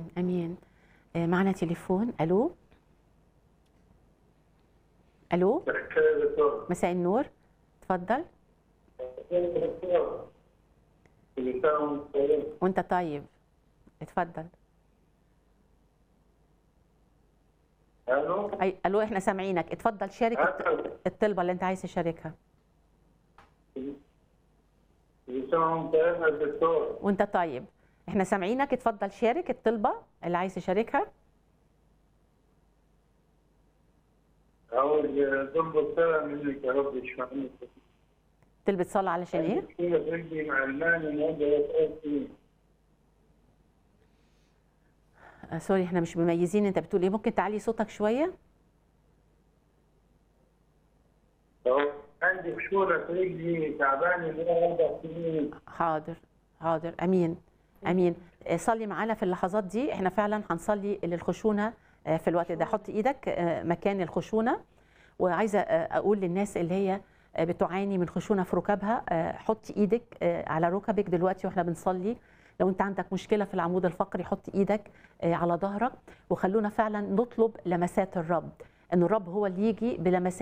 امين آه، معنا تليفون الو الو دكتور مساء النور اتفضل دكتور كل سنة وانت طيب. وانت طيب اتفضل الو أي الو احنا سامعينك اتفضل شارك الط- ألو. الطلبه اللي انت عايز تشاركها كل سنة وانت طيب يا دكتور وانت طيب احنا سامعينك اتفضل شارك الطلبه اللي عايز تشاركها عاوز ضرب سنة منك يا رب اشفعني تلبس صلاه علشان ايه مشكلة في قلبي مع المال الموضوع يتأثر آه سوري احنا مش مميزين انت بتقول ايه ممكن تعلي صوتك شويه عندي خشونة في رجلي تعبان من أربع سنين حاضر حاضر امين امين آه، صلي معانا في اللحظات دي احنا فعلا هنصلي للخشونه آه، في الوقت ده حط ايدك آه، مكان الخشونه وعايزه آه، اقول للناس اللي هي آه، بتعاني من خشونه في ركبها آه، حط ايدك آه، على ركبك دلوقتي واحنا بنصلي لو انت عندك مشكله في العمود الفقري حط ايدك آه، على ظهرك وخلونا فعلا نطلب لمسات الرب ان الرب هو اللي يجي بلمسات